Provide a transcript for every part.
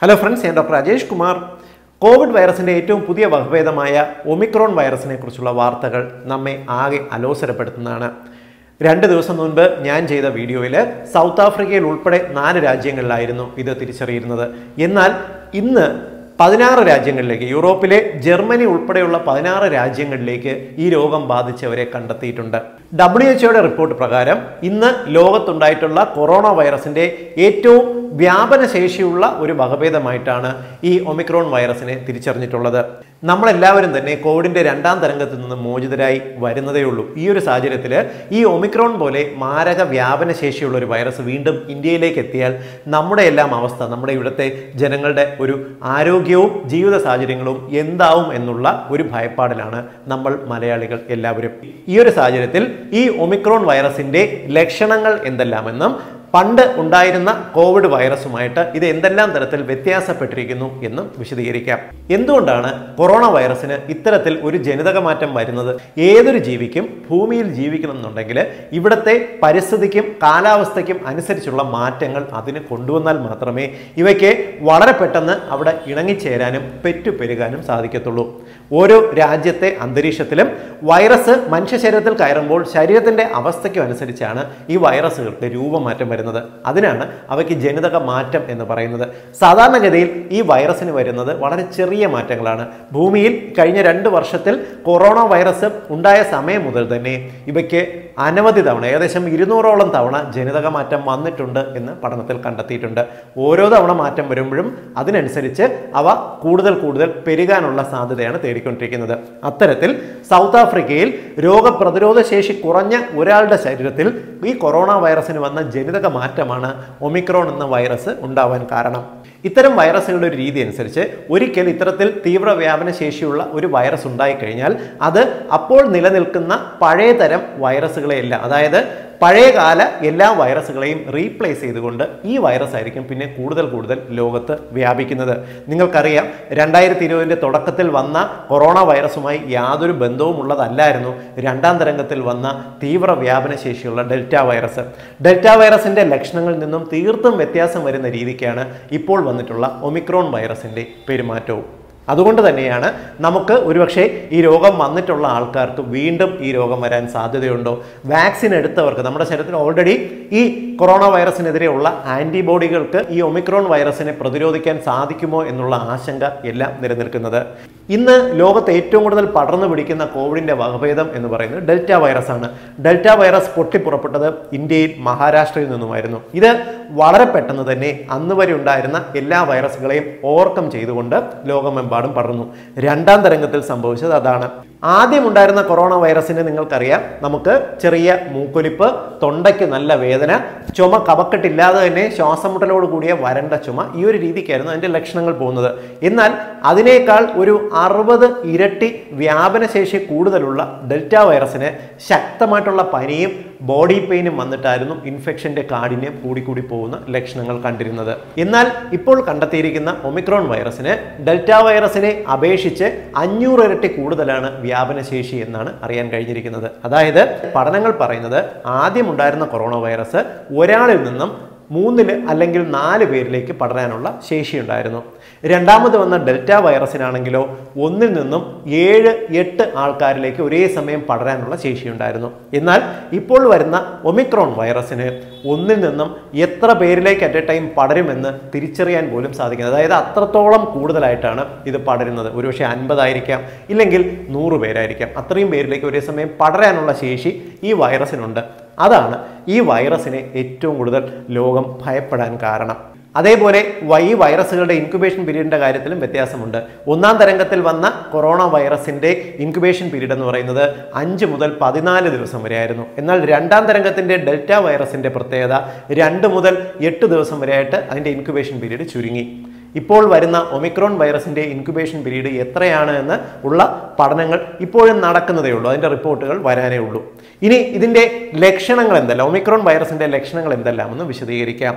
hello friends ഞാൻ doctor Rajesh Kumar Covid വൈറസിന്റെ ഏറ്റവും പുതിയ വകഭേദമായ ഒമിക്രോൺ വൈറസിനെ കുറിച്ചുള്ള വാർത്തകൾ നമ്മെ ആകെ അലോസരപ്പെടുത്തുന്നതാണ് രണ്ട് ദിവസം മുൻപ് ഞാൻ ചെയ്ത വീഡിയോയിൽ സൗത്ത് ആഫ്രിക്കയിൽ ഉൾപ്പെടെ നാല് രാജ്യങ്ങളിലായിരുന്നു ഇത് തിരിച്ചറിയുന്നത് എന്നാൽ ഇന്ന് പതിനാറ് രാജ്യങ്ങളിലേക്ക് യൂറോപ്പിലെ ജർമ്മനി ഉൾപ്പെടെയുള്ള പതിനാറ് രാജ്യങ്ങളിലേക്ക് ഈ രോഗം ബാധിച്ചവരെ കണ്ടെത്തിയിട്ടുണ്ട് ഡബ്ല്യു എച്ച്ഒയുടെ റിപ്പോർട്ട് പ്രകാരം ഇന്ന് ലോകത്തുണ്ടായിട്ടുള്ള കൊറോണ വൈറസിന്റെ ഏറ്റവും വ്യാപന ശേഷിയുള്ള ഒരു വകഭേദമായിട്ടാണ് ഈ ഒമിക്രോൺ വൈറസിനെ തിരിച്ചറിഞ്ഞിട്ടുള്ളത് നമ്മളെല്ലാവരും തന്നെ കോവിഡിന്റെ രണ്ടാം തരംഗത്തിൽ നിന്ന് മോചിതരായി വരുന്നതേ ഉള്ളൂ ഈ ഒരു സാഹചര്യത്തിൽ ഈ ഒമിക്രോൺ പോലെ മാരക വ്യാപന ശേഷിയുള്ള ഒരു വൈറസ് വീണ്ടും ഇന്ത്യയിലേക്ക് എത്തിയാൽ നമ്മുടെ എല്ലാം അവസ്ഥ നമ്മുടെ ഇവിടുത്തെ ജനങ്ങളുടെ ഒരു ആരോഗ്യവും ജീവിത സാഹചര്യങ്ങളും എന്താവും എന്നുള്ള ഒരു ഭയപ്പാടിലാണ് നമ്മൾ മലയാളികൾ എല്ലാവരും ഈ ഒരു സാഹചര്യത്തിൽ ഈ ഒമിക്രോൺ വൈറസിന്റെ ലക്ഷണങ്ങൾ എന്തെല്ലാമെന്നും പണ്ട് ഉണ്ടായിരുന്ന കോവിഡ് വൈറസുമായിട്ട് ഇത് എന്തെല്ലാം തരത്തിൽ വ്യത്യാസപ്പെട്ടിരിക്കുന്നു എന്നും വിശദീകരിക്കാം എന്തുകൊണ്ടാണ് കൊറോണ വൈറസിന് ഇത്തരത്തിൽ ഒരു ജനിതക മാറ്റം വരുന്നത് ഏതൊരു ജീവിക്കും ഭൂമിയിൽ ജീവിക്കണം എന്നുണ്ടെങ്കിൽ ഇവിടുത്തെ പരിസ്ഥിതിക്കും കാലാവസ്ഥയ്ക്കും അനുസരിച്ചുള്ള മാറ്റങ്ങൾ അതിന് കൊണ്ടുവന്നാൽ മാത്രമേ ഇവയ്ക്ക് വളരെ പെട്ടെന്ന് അവിടെ ഇണങ്ങിച്ചേരാനും പെറ്റുപെരുകാനും സാധിക്കത്തുള്ളൂ ഓരോ രാജ്യത്തെ അന്തരീക്ഷത്തിലും വൈറസ് മനുഷ്യ ശരീരത്തിൽ കയറുമ്പോൾ ശരീരത്തിന്റെ അവസ്ഥയ്ക്കും അനുസരിച്ചാണ് ഈ വൈറസുകൾക്ക് രൂപമാറ്റം വരുന്നത് അതിനാണ് അവയ്ക്ക് ജനിതക മാറ്റം എന്ന് പറയുന്നത് സാധാരണഗതിയിൽ ഈ വൈറസിന് വരുന്നത് വളരെ ചെറിയ മാറ്റങ്ങളാണ് ഭൂമിയിൽ കഴിഞ്ഞ രണ്ട് വർഷത്തിൽ കൊറോണ വൈറസ് ഉണ്ടായ സമയം മുതൽ തന്നെ ഇവയ്ക്ക് അനവധി തവണ ഏകദേശം ഇരുന്നൂറോളം തവണ ജനിതക മാറ്റം വന്നിട്ടുണ്ട് എന്ന് പഠനത്തിൽ കണ്ടെത്തിയിട്ടുണ്ട് ഓരോ തവണ മാറ്റം വരുമ്പോഴും അതിനനുസരിച്ച് അവ കൂടുതൽ കൂടുതൽ പെരുകാനുള്ള സാധ്യതയാണ് തേടിക്കൊണ്ടിരിക്കുന്നത് അത്തരത്തിൽ സൗത്ത് ആഫ്രിക്കയിൽ രോഗപ്രതിരോധ ശേഷി കുറഞ്ഞ ഒരാളുടെ ശരീരത്തിൽ ഈ കൊറോണ വൈറസിന് വന്ന ജനിതക മാറ്റമാണ് ഒമിക്രോൺ എന്ന വൈറസ് ഉണ്ടാവാൻ കാരണം ഇത്തരം വൈറസുകളുടെ ഒരു രീതി അനുസരിച്ച് ഒരിക്കൽ ഇത്തരത്തിൽ തീവ്ര വ്യാപന ശേഷിയുള്ള ഒരു വൈറസ് ഉണ്ടായിക്കഴിഞ്ഞാൽ അത് അപ്പോൾ നിലനിൽക്കുന്ന പഴയ തരം വൈറസുകളെയല്ല അതായത് പഴയകാല എല്ലാ വൈറസുകളെയും റീപ്ലേസ് ചെയ്തുകൊണ്ട് ഈ വൈറസ് ആയിരിക്കും പിന്നെ കൂടുതൽ കൂടുതൽ ലോകത്ത് വ്യാപിക്കുന്നത് നിങ്ങൾക്കറിയാം രണ്ടായിരത്തി ഇരുപതിൻ്റെ തുടക്കത്തിൽ വന്ന കൊറോണ വൈറസുമായി യാതൊരു ബന്ധവും ഉള്ളതല്ലായിരുന്നു രണ്ടാം തരംഗത്തിൽ വന്ന തീവ്ര വ്യാപന ശേഷിയുള്ള ഡെൽറ്റ വൈറസ് ഡെൽറ്റ വൈറസിന്റെ ലക്ഷണങ്ങളിൽ നിന്നും തീർത്തും വ്യത്യാസം വരുന്ന രീതിക്കാണ് ഇപ്പോൾ വന്നിട്ടുള്ള ഒമിക്രോൺ വൈറസിന്റെ പെരുമാറ്റവും അതുകൊണ്ട് തന്നെയാണ് നമുക്ക് ഒരുപക്ഷെ ഈ രോഗം വന്നിട്ടുള്ള ആൾക്കാർക്ക് വീണ്ടും ഈ രോഗം വരാൻ സാധ്യതയുണ്ടോ വാക്സിൻ എടുത്തവർക്ക് നമ്മുടെ ശരീരത്തിൽ ഓൾറെഡി ഈ കൊറോണ വൈറസിനെതിരെയുള്ള ആന്റിബോഡികൾക്ക് ഈ ഒമിക്രോൺ വൈറസിനെ പ്രതിരോധിക്കാൻ സാധിക്കുമോ എന്നുള്ള ആശങ്ക എല്ലാം നിലനിൽക്കുന്നത് ഇന്ന് ലോകത്ത് ഏറ്റവും കൂടുതൽ പടർന്നു പിടിക്കുന്ന കോവിഡിന്റെ വകഭേദം എന്ന് പറയുന്നത് ഡെൽറ്റ വൈറസ് ആണ് ഡെൽറ്റ വൈറസ് പൊട്ടിപ്പുറപ്പെട്ടത് ഇന്ത്യയിൽ മഹാരാഷ്ട്രയിൽ നിന്നുമായിരുന്നു ഇത് വളരെ പെട്ടെന്ന് തന്നെ അന്ന് വരെ ഉണ്ടായിരുന്ന എല്ലാ വൈറസുകളെയും ഓവർകം ചെയ്തുകൊണ്ട് ലോകമെമ്പാടും പടർന്നു രണ്ടാം തരംഗത്തിൽ സംഭവിച്ചത് അതാണ് ആദ്യം ഉണ്ടായിരുന്ന കൊറോണ വൈറസിന് നിങ്ങൾക്കറിയാം നമുക്ക് ചെറിയ മൂക്കൊലിപ്പ് തൊണ്ടയ്ക്ക് നല്ല വേദന ചുമ കപക്കെട്ടില്ലാതെ തന്നെ ശ്വാസം മുട്ടലോട് കൂടിയ വരണ്ട ചുമ ഈ ഒരു രീതിക്കായിരുന്നു അതിൻ്റെ ലക്ഷണങ്ങൾ പോകുന്നത് എന്നാൽ അതിനേക്കാൾ ഒരു അറുപത് ഇരട്ടി വ്യാപനശേഷി കൂടുതലുള്ള ഡെൽറ്റ വൈറസിന് ശക്തമായിട്ടുള്ള പനിയും ബോഡി പെയിനും വന്നിട്ടായിരുന്നു ഇൻഫെക്ഷന്റെ കാഠിന്യം കൂടിക്കൂടി പോകുന്ന ലക്ഷണങ്ങൾ കണ്ടിരുന്നത് എന്നാൽ ഇപ്പോൾ കണ്ടെത്തിയിരിക്കുന്ന ഒമിക്രോൺ വൈറസിന് ഡെൽറ്റ വൈറസിനെ അപേക്ഷിച്ച് അഞ്ഞൂറ് ഇരട്ടി കൂടുതലാണ് വ്യാപനശേഷി എന്നാണ് അറിയാൻ കഴിഞ്ഞിരിക്കുന്നത് അതായത് പഠനങ്ങൾ പറയുന്നത് ആദ്യം ഉണ്ടായിരുന്ന കൊറോണ വൈറസ് ഒരാളിൽ നിന്നും മൂന്നില് അല്ലെങ്കിൽ നാല് പേരിലേക്ക് പടരാനുള്ള ശേഷിയുണ്ടായിരുന്നു രണ്ടാമത് വന്ന ഡെൽറ്റ വൈറസിനാണെങ്കിലോ ഒന്നിൽ നിന്നും ഏഴ് എട്ട് ആൾക്കാരിലേക്ക് ഒരേ സമയം പടരാനുള്ള ശേഷിയുണ്ടായിരുന്നു എന്നാൽ ഇപ്പോൾ വരുന്ന ഒമിക്രോൺ വൈറസിന് ഒന്നിൽ നിന്നും എത്ര പേരിലേക്ക് അറ്റ് എ ടൈം പടരുമെന്ന് തിരിച്ചറിയാൻ പോലും സാധിക്കുന്നത് അതായത് അത്രത്തോളം കൂടുതലായിട്ടാണ് ഇത് പടരുന്നത് ഒരുപക്ഷെ അൻപതായിരിക്കാം ഇല്ലെങ്കിൽ നൂറ് പേരായിരിക്കാം അത്രയും പേരിലേക്ക് ഒരേ സമയം പടരാനുള്ള ശേഷി ഈ വൈറസിനുണ്ട് അതാണ് ഈ വൈറസിനെ ഏറ്റവും കൂടുതൽ ലോകം ഭയപ്പെടാൻ കാരണം അതേപോലെ ഈ വൈറസുകളുടെ ഇൻക്യുബേഷൻ പീരീഡിന്റെ കാര്യത്തിലും വ്യത്യാസമുണ്ട് ഒന്നാം തരംഗത്തിൽ വന്ന കൊറോണ വൈറസിന്റെ ഇൻക്യുബേഷൻ പീരീഡ് എന്ന് പറയുന്നത് അഞ്ച് മുതൽ പതിനാല് ദിവസം വരെയായിരുന്നു എന്നാൽ രണ്ടാം തരംഗത്തിന്റെ ഡെൽറ്റ വൈറസിന്റെ പ്രത്യേകത രണ്ട് മുതൽ എട്ട് ദിവസം വരെയായിട്ട് അതിന്റെ ഇൻക്യുബേഷൻ പീരീഡ് ചുരുങ്ങി ഇപ്പോൾ വരുന്ന ഒമിക്രോൺ വൈറസിന്റെ ഇൻക്യുബേഷൻ പീരീഡ് എത്രയാണ് എന്ന് ഉള്ള പഠനങ്ങൾ ഇപ്പോഴും നടക്കുന്നതേ ഉള്ളൂ അതിന്റെ റിപ്പോർട്ടുകൾ വരാനേ ഉള്ളൂ ഇനി ഇതിന്റെ ലക്ഷണങ്ങൾ എന്തെല്ലാം ഒമിക്രോൺ വൈറസിന്റെ ലക്ഷണങ്ങൾ എന്തെല്ലാം എന്ന് വിശദീകരിക്കാം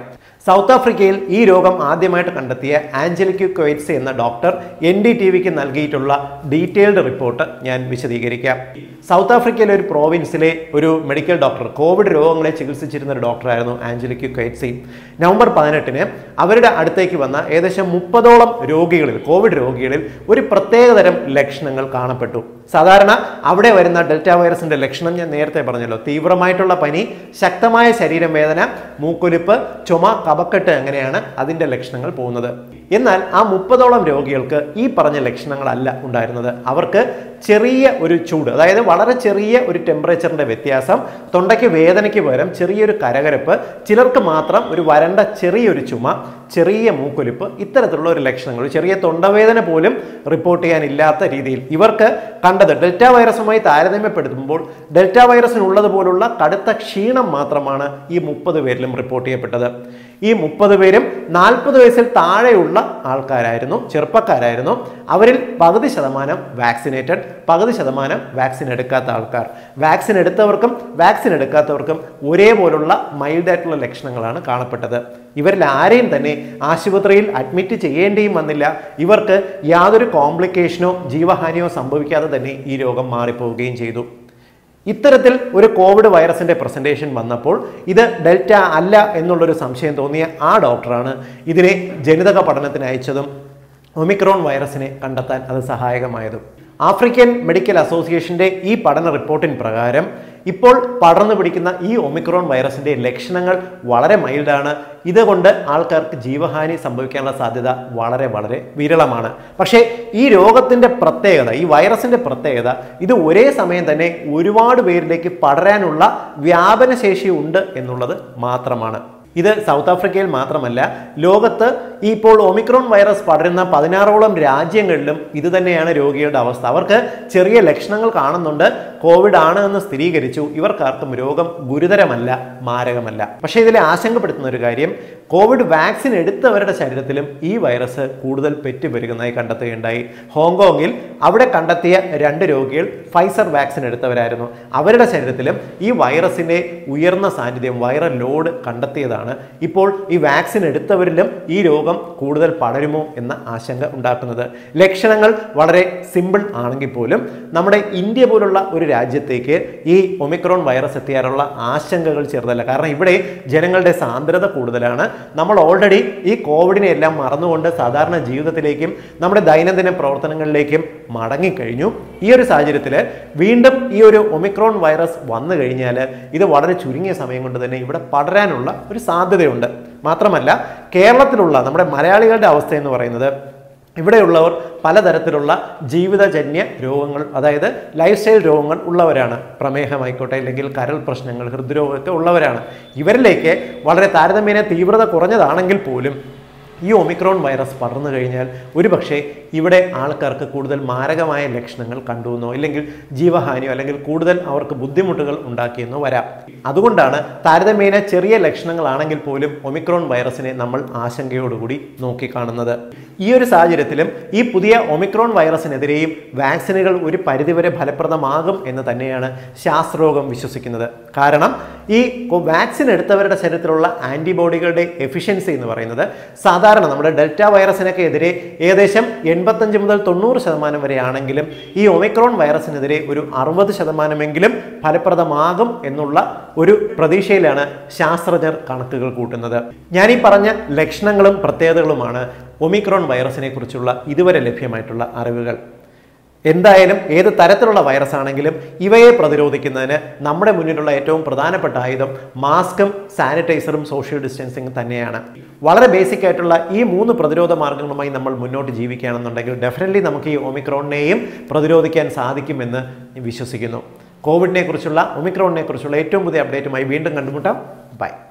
സൗത്ത് ആഫ്രിക്കയിൽ ഈ രോഗം ആദ്യമായിട്ട് കണ്ടെത്തിയ ആഞ്ചലിക് ക്വൈറ്റ്സ് എന്ന ഡോക്ടർ എൻ ഡി ടി വിക്ക് നൽകിയിട്ടുള്ള ഡീറ്റെയിൽഡ് റിപ്പോർട്ട് ഞാൻ വിശദീകരിക്കാം സൗത്ത് ആഫ്രിക്കയിലെ ഒരു പ്രോവിൻസിലെ ഒരു മെഡിക്കൽ ഡോക്ടർ കോവിഡ് രോഗങ്ങളെ ചികിത്സിച്ചിരുന്ന ഒരു ഡോക്ടറായിരുന്നു ആഞ്ചലിക് ക്വൈറ്റ്സി നവംബർ പതിനെട്ടിന് അവരുടെ അടുത്തേക്ക് വന്ന ഏകദേശം മുപ്പതോളം രോഗികളിൽ കോവിഡ് രോഗികളിൽ ഒരു പ്രത്യേകതരം ലക്ഷണങ്ങൾ കാണപ്പെട്ടു സാധാരണ അവിടെ വരുന്ന ഡെൽറ്റ വൈറസിന്റെ ലക്ഷണം ഞാൻ നേരത്തെ പറഞ്ഞല്ലോ തീവ്രമായിട്ടുള്ള പനി ശക്തമായ ശരീരം വേദന മൂക്കൊലിപ്പ് ചുമ കപക്കെട്ട് എങ്ങനെയാണ് അതിന്റെ ലക്ഷണങ്ങൾ പോകുന്നത് എന്നാൽ ആ മുപ്പതോളം രോഗികൾക്ക് ഈ പറഞ്ഞ ലക്ഷണങ്ങളല്ല ഉണ്ടായിരുന്നത് അവർക്ക് ചെറിയ ഒരു ചൂട് അതായത് വളരെ ചെറിയ ഒരു ടെമ്പറേച്ചറിന്റെ വ്യത്യാസം തൊണ്ടയ്ക്ക് വേദനയ്ക്ക് പകരം ചെറിയൊരു കരകരപ്പ് ചിലർക്ക് മാത്രം ഒരു വരണ്ട ചെറിയൊരു ചുമ ചെറിയ മൂക്കൊലിപ്പ് ഇത്തരത്തിലുള്ള ഒരു ലക്ഷണങ്ങൾ ഒരു ചെറിയ തൊണ്ടവേദന പോലും റിപ്പോർട്ട് ചെയ്യാനില്ലാത്ത രീതിയിൽ ഇവർക്ക് കണ്ടത് ഡെൽറ്റ വൈറസുമായി താരതമ്യപ്പെടുത്തുമ്പോൾ ഡെൽറ്റ വൈറസിനുള്ളതുപോലുള്ള കടുത്ത ക്ഷീണം മാത്രമാണ് ഈ മുപ്പത് പേരിലും റിപ്പോർട്ട് ചെയ്യപ്പെട്ടത് ഈ മുപ്പത് പേരും നാൽപ്പത് വയസ്സിൽ താഴെയുള്ള ആൾക്കാരായിരുന്നു ചെറുപ്പക്കാരായിരുന്നു അവരിൽ പകുതി ശതമാനം വാക്സിനേറ്റഡ് പകുതി ശതമാനം വാക്സിൻ എടുക്കാത്ത ആൾക്കാർ വാക്സിൻ എടുത്തവർക്കും വാക്സിൻ എടുക്കാത്തവർക്കും ഒരേപോലുള്ള മൈൽഡ് ആയിട്ടുള്ള ലക്ഷണങ്ങളാണ് കാണപ്പെട്ടത് ഇവരിൽ ആരെയും തന്നെ ആശുപത്രിയിൽ അഡ്മിറ്റ് ചെയ്യേണ്ടിയും വന്നില്ല ഇവർക്ക് യാതൊരു കോംപ്ലിക്കേഷനോ ജീവഹാനിയോ സംഭവിക്കാതെ തന്നെ ഈ രോഗം മാറിപ്പോവുകയും ചെയ്തു ഇത്തരത്തിൽ ഒരു കോവിഡ് വൈറസിന്റെ പ്രസന്റേഷൻ വന്നപ്പോൾ ഇത് ഡെൽറ്റ അല്ല എന്നുള്ളൊരു സംശയം തോന്നിയ ആ ഡോക്ടറാണ് ഇതിനെ ജനിതക പഠനത്തിന് അയച്ചതും ഒമിക്രോൺ വൈറസിനെ കണ്ടെത്താൻ അത് സഹായകമായതും ആഫ്രിക്കൻ മെഡിക്കൽ അസോസിയേഷന്റെ ഈ പഠന റിപ്പോർട്ടിൻ പ്രകാരം ഇപ്പോൾ പടർന്നു പിടിക്കുന്ന ഈ ഒമിക്രോൺ വൈറസിന്റെ ലക്ഷണങ്ങൾ വളരെ മൈൽഡാണ് ഇതുകൊണ്ട് ആൾക്കാർക്ക് ജീവഹാനി സംഭവിക്കാനുള്ള സാധ്യത വളരെ വളരെ വിരളമാണ് പക്ഷേ ഈ രോഗത്തിന്റെ പ്രത്യേകത ഈ വൈറസിന്റെ പ്രത്യേകത ഇത് ഒരേ സമയം തന്നെ ഒരുപാട് പേരിലേക്ക് പടരാനുള്ള വ്യാപനശേഷി ഉണ്ട് എന്നുള്ളത് മാത്രമാണ് ഇത് സൗത്ത് ആഫ്രിക്കയിൽ മാത്രമല്ല ലോകത്ത് ഈ ഇപ്പോൾ ഒമിക്രോൺ വൈറസ് പടരുന്ന പതിനാറോളം രാജ്യങ്ങളിലും ഇത് തന്നെയാണ് രോഗികളുടെ അവസ്ഥ അവർക്ക് ചെറിയ ലക്ഷണങ്ങൾ കാണുന്നുണ്ട് കോവിഡ് ആണ് എന്ന് സ്ഥിരീകരിച്ചു ഇവർക്കാർക്കും രോഗം ഗുരുതരമല്ല മാരകമല്ല പക്ഷേ ഇതിൽ ആശങ്കപ്പെടുത്തുന്ന ഒരു കാര്യം കോവിഡ് വാക്സിൻ എടുത്തവരുടെ ശരീരത്തിലും ഈ വൈറസ് കൂടുതൽ പെറ്റുപെരുകുന്നതായി കണ്ടെത്തുകയുണ്ടായി ഹോങ്കോങ്ങിൽ അവിടെ കണ്ടെത്തിയ രണ്ട് രോഗികൾ ഫൈസർ വാക്സിൻ എടുത്തവരായിരുന്നു അവരുടെ ശരീരത്തിലും ഈ വൈറസിന്റെ ഉയർന്ന സാന്നിധ്യം വൈറൽ ലോഡ് കണ്ടെത്തിയതാണ് ഇപ്പോൾ ഈ വാക്സിൻ എടുത്തവരിലും ഈ രോഗം കൂടുതൽ പടരുമോ എന്ന ആശങ്ക ഉണ്ടാക്കുന്നത് ലക്ഷണങ്ങൾ വളരെ സിമ്പിൾ ആണെങ്കിൽ പോലും നമ്മുടെ ഇന്ത്യ പോലുള്ള ഒരു രാജ്യത്തേക്ക് ഈ ഒമിക്രോൺ വൈറസ് എത്തിയാലുള്ള ആശങ്കകൾ ചെറുതല്ല കാരണം ഇവിടെ ജനങ്ങളുടെ സാന്ദ്രത കൂടുതലാണ് നമ്മൾ ഓൾറെഡി ഈ കോവിഡിനെ എല്ലാം മറന്നുകൊണ്ട് സാധാരണ ജീവിതത്തിലേക്കും നമ്മുടെ ദൈനംദിന പ്രവർത്തനങ്ങളിലേക്കും മടങ്ങിക്കഴിഞ്ഞു ഈ ഒരു സാഹചര്യത്തിൽ വീണ്ടും ഈ ഒരു ഒമിക്രോൺ വൈറസ് വന്നു കഴിഞ്ഞാൽ ഇത് വളരെ ചുരുങ്ങിയ സമയം കൊണ്ട് തന്നെ ഇവിടെ പടരാനുള്ള ഒരു സാധ്യതയുണ്ട് മാത്രമല്ല കേരളത്തിലുള്ള നമ്മുടെ മലയാളികളുടെ അവസ്ഥ എന്ന് പറയുന്നത് ഇവിടെയുള്ളവർ പലതരത്തിലുള്ള ജീവിതജന്യ രോഗങ്ങൾ അതായത് ലൈഫ് സ്റ്റൈൽ രോഗങ്ങൾ ഉള്ളവരാണ് പ്രമേഹമായിക്കോട്ടെ അല്ലെങ്കിൽ കരൾ പ്രശ്നങ്ങൾ ഹൃദ്രോഗമൊക്കെ ഉള്ളവരാണ് ഇവരിലേക്ക് വളരെ താരതമ്യേന തീവ്രത കുറഞ്ഞതാണെങ്കിൽ പോലും ഈ ഒമിക്രോൺ വൈറസ് പടർന്നു കഴിഞ്ഞാൽ ഒരുപക്ഷെ ഇവിടെ ആൾക്കാർക്ക് കൂടുതൽ മാരകമായ ലക്ഷണങ്ങൾ കണ്ടുവെന്നോ അല്ലെങ്കിൽ ജീവഹാനിയോ അല്ലെങ്കിൽ കൂടുതൽ അവർക്ക് ബുദ്ധിമുട്ടുകൾ ഉണ്ടാക്കിയെന്നോ വരാം അതുകൊണ്ടാണ് താരതമ്യേന ചെറിയ ലക്ഷണങ്ങളാണെങ്കിൽ പോലും ഒമിക്രോൺ വൈറസിനെ നമ്മൾ ആശങ്കയോടുകൂടി നോക്കിക്കാണുന്നത് ഈ ഒരു സാഹചര്യത്തിലും ഈ പുതിയ ഒമിക്രോൺ വൈറസിനെതിരെയും വാക്സിനുകൾ ഒരു പരിധിവരെ ഫലപ്രദമാകും എന്ന് തന്നെയാണ് ശാസ്ത്രലോകം വിശ്വസിക്കുന്നത് കാരണം ഈ കൊ- വാക്സിൻ എടുത്തവരുടെ ശരീരത്തിലുള്ള ആന്റിബോഡികളുടെ എഫിഷ്യൻസി എന്ന് പറയുന്നത് സാധാരണ നമ്മുടെ ഡെൽറ്റ വൈറസിനൊക്കെ എതിരെ ഏകദേശം എൺപത്തഞ്ച് മുതൽ തൊണ്ണൂറ് ശതമാനം വരെ ആണെങ്കിലും ഈ ഒമിക്രോൺ വൈറസിനെതിരെ ഒരു അറുപത് ശതമാനമെങ്കിലും ഫലപ്രദമാകും എന്നുള്ള ഒരു പ്രതീക്ഷയിലാണ് ശാസ്ത്രജ്ഞർ കണക്കുകൾ കൂട്ടുന്നത് ഞാൻ ഈ പറഞ്ഞ ലക്ഷണങ്ങളും പ്രത്യേകതകളുമാണ് ഒമിക്രോൺ വൈറസിനെ കുറിച്ചുള്ള ഇതുവരെ ലഭ്യമായിട്ടുള്ള അറിവുകൾ എന്തായാലും ഏത് തരത്തിലുള്ള വൈറസ് ആണെങ്കിലും ഇവയെ പ്രതിരോധിക്കുന്നതിന് നമ്മുടെ മുന്നിലുള്ള ഏറ്റവും പ്രധാനപ്പെട്ട ആയുധം മാസ്കും സാനിറ്റൈസറും സോഷ്യൽ ഡിസ്റ്റൻസിങ് തന്നെയാണ് വളരെ ബേസിക് ആയിട്ടുള്ള ഈ മൂന്ന് പ്രതിരോധ മാർഗങ്ങളുമായി നമ്മൾ മുന്നോട്ട് ജീവിക്കുകയാണെന്നുണ്ടെങ്കിൽ ഡെഫിനറ്റ്ലി നമുക്ക് ഈ ഒമിക്രോണിനെയും പ്രതിരോധിക്കാൻ സാധിക്കുമെന്ന് വിശ്വസിക്കുന്നു കോവിഡിനെ കുറിച്ചുള്ള ഒമിക്രോണിനെ കുറിച്ചുള്ള ഏറ്റവും പുതിയ അപ്ഡേറ്റുമായി വീണ്ടും കണ്ടുമുട്ടാം ബൈ